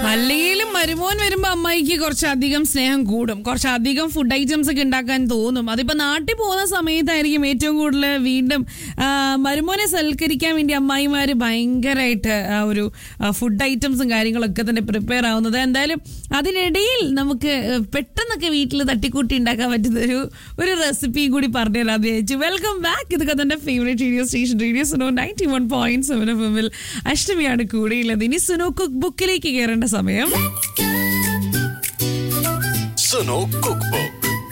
അല്ലെങ്കിലും മരുമോൻ വരുമ്പോ അമ്മായിക്ക് കുറച്ചധികം സ്നേഹം കൂടും കുറച്ചധികം ഫുഡ് ഐറ്റംസ് ഒക്കെ ഉണ്ടാക്കാൻ തോന്നും അതിപ്പോ നാട്ടിൽ പോകുന്ന സമയത്തായിരിക്കും ഏറ്റവും കൂടുതൽ വീണ്ടും ആ, മരുമോനെ സൽക്കരിക്കാൻ വേണ്ടി അമ്മായിമാര് ഭയങ്കരമായിട്ട് ആ ഒരു ഫുഡ് ഐറ്റംസും കാര്യങ്ങളൊക്കെ തന്നെ പ്രിപ്പയർ ആവുന്നത് എന്തായാലും അതിനിടയിൽ നമുക്ക് പെട്ടെന്നൊക്കെ വീട്ടിൽ തട്ടിക്കൂട്ടി ഉണ്ടാക്കാൻ പറ്റുന്ന ഒരു ഒരു റെസിപ്പി കൂടി പറഞ്ഞു തരാം വിചാരിച്ചു വെൽക്കം ബാക്ക് ഇതൊക്കെ തന്നെ favourite radio station radio Suno ninety one point seven F എമ്മിൽ അഷ്ടമിയാണ് കൂടെയുള്ളത് ഇനി സുനോ കുക്ക് ബുക്കിലേക്ക് കയറേണ്ട സമയം സുനോ കുക്ക് ബുക്ക്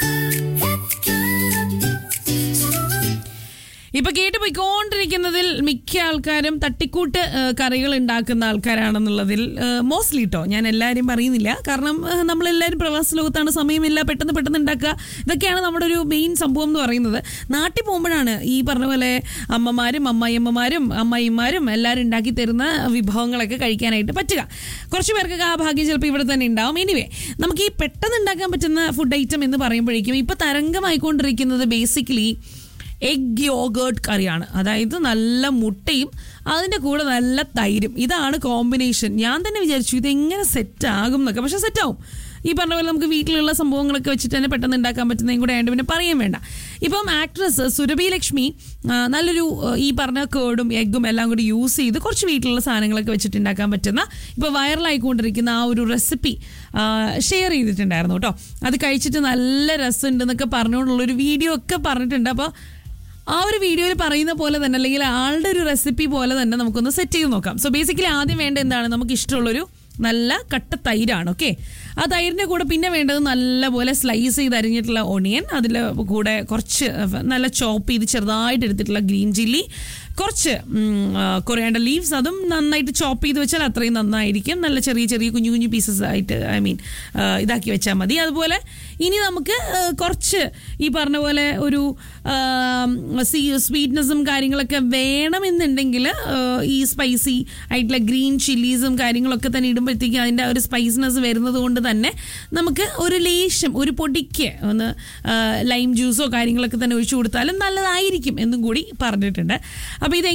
ഇപ്പൊ കേട്ട് പോയിക്കൊണ്ടിരിക്കുന്നതിൽ മിക്ക ആൾക്കാരും തട്ടിക്കൂട്ട് ആ, കറികൾ ഉണ്ടാക്കുന്ന ആൾക്കാരാണെന്നുള്ളതിൽ മോസ്റ്റ്ലി കേട്ടോ ഞാൻ എല്ലാവരും പറയുന്നില്ല കാരണം ആ, നമ്മളെല്ലാവരും പ്രവാസ ലോകത്താണ് സമയമില്ല പെട്ടെന്ന് പെട്ടെന്ന് ഉണ്ടാക്കുക ഇതൊക്കെയാണ് നമ്മുടെ ഒരു മെയിൻ സംഭവം എന്ന് പറയുന്നത് നാട്ടിൽ പോകുമ്പോഴാണ് ഈ പറഞ്ഞ പോലെ അമ്മമാരും അമ്മായിയമ്മമാരും അമ്മായിമാരും എല്ലാവരും ഉണ്ടാക്കി തരുന്ന വിഭവങ്ങളൊക്കെ കഴിക്കാനായിട്ട് പറ്റുക കുറച്ച് പേർക്കൊക്കെ ആ ഭാഗ്യം ചിലപ്പോൾ ഇവിടെ തന്നെ ഉണ്ടാവും എനിവേ നമുക്ക് ഈ പെട്ടെന്ന് ഉണ്ടാക്കാൻ പറ്റുന്ന ഫുഡ് ഐറ്റം എന്ന് പറയുമ്പോഴേക്കും ഇപ്പൊ തരംഗമായിക്കൊണ്ടിരിക്കുന്നത് ബേസിക്കലി എഗ് യോഗേർട്ട് കറിയാണ് അതായത് നല്ല മുട്ടയും അതിൻ്റെ കൂടെ നല്ല തൈരും ഇതാണ് കോമ്പിനേഷൻ ഞാൻ തന്നെ വിചാരിച്ചു ഇത് എങ്ങനെ സെറ്റ് ആകും എന്നൊക്കെ പക്ഷെ സെറ്റ് ആവും ഈ പറഞ്ഞ പോലെ നമുക്ക് വീട്ടിലുള്ള സംഭവങ്ങളൊക്കെ വെച്ചിട്ട് തന്നെ പെട്ടെന്ന് ഉണ്ടാക്കാൻ പറ്റുന്നതും കൂടെ ആയതുകൊണ്ട് പിന്നെ പറയാൻ വേണ്ട ഇപ്പം ആക്ട്രസ് സുരഭി ലക്ഷ്മി ആ, നല്ലൊരു ആ, ഈ പറഞ്ഞ കേടും എഗ്ഗും എല്ലാം കൂടി യൂസ് ചെയ്ത് കുറച്ച് വീട്ടിലുള്ള സാധനങ്ങളൊക്കെ വെച്ചിട്ട് ഉണ്ടാക്കാൻ പറ്റുന്ന ഇപ്പോൾ വൈറലായിക്കൊണ്ടിരിക്കുന്ന ആ ഒരു റെസിപ്പി ഷെയർ ചെയ്തിട്ടുണ്ടായിരുന്നു കേട്ടോ അത് കഴിച്ചിട്ട് നല്ല രസമുണ്ടെന്നൊക്കെ പറഞ്ഞുകൊണ്ടുള്ളൊരു വീഡിയോ ഒക്കെ പറഞ്ഞിട്ടുണ്ട് അപ്പോൾ ആ ഒരു വീഡിയോയിൽ പറയുന്ന പോലെ തന്നെ അല്ലെങ്കിൽ ആളുടെ ഒരു റെസിപ്പി പോലെ തന്നെ നമുക്കൊന്ന് സെറ്റ് ചെയ്ത് നോക്കാം സോ ബേസിക്കലി ആദ്യം വേണ്ട എന്താണ് നമുക്ക് ഇഷ്ടമുള്ളൊരു നല്ല കട്ട തൈരാണ് ഓക്കെ ആ തൈരിൻ്റെ കൂടെ പിന്നെ വേണ്ടത് നല്ലപോലെ സ്ലൈസ് ചെയ്ത് അരിഞ്ഞിട്ടുള്ള ഒണിയൻ അതിൽ കൂടെ കുറച്ച് നല്ല ചോപ്പ് ചെയ്ത് ചെറുതായിട്ട് എടുത്തിട്ടുള്ള ഗ്രീൻ ചില്ലി കുറച്ച് കൊറിയാണ്ട ലീവ്സ് അതും നന്നായിട്ട് ചോപ്പ് ചെയ്ത് വെച്ചാൽ അത്രയും നന്നായിരിക്കും നല്ല ചെറിയ ചെറിയ കുഞ്ഞു കുഞ്ഞു പീസസ് ആയിട്ട് ഐ മീൻ ഇതാക്കി വെച്ചാൽ മതി അതുപോലെ ഇനി നമുക്ക് ആ, കുറച്ച് ഈ പറഞ്ഞ പോലെ ഒരു സ്വീറ്റ്നെസ്സും കാര്യങ്ങളൊക്കെ വേണമെന്നുണ്ടെങ്കിൽ ആ, ഈ സ്പൈസി ആയിട്ടുള്ള ഗ്രീൻ ചില്ലീസും കാര്യങ്ങളൊക്കെ തന്നെ ഇടുമ്പോഴത്തേക്കും അതിൻ്റെ ആ ഒരു സ്പൈസിനെസ് വരുന്നത് കൊണ്ട് തന്നെ നമുക്ക് ഒരു ലേശം ഒരു പൊടിക്ക് ഒന്ന് ലൈം ജ്യൂസോ കാര്യങ്ങളൊക്കെ തന്നെ ഒഴിച്ചു കൊടുത്താലും നല്ലതായിരിക്കും എന്നും കൂടി പറഞ്ഞിട്ടുണ്ട് അപ്പോൾ ഇത്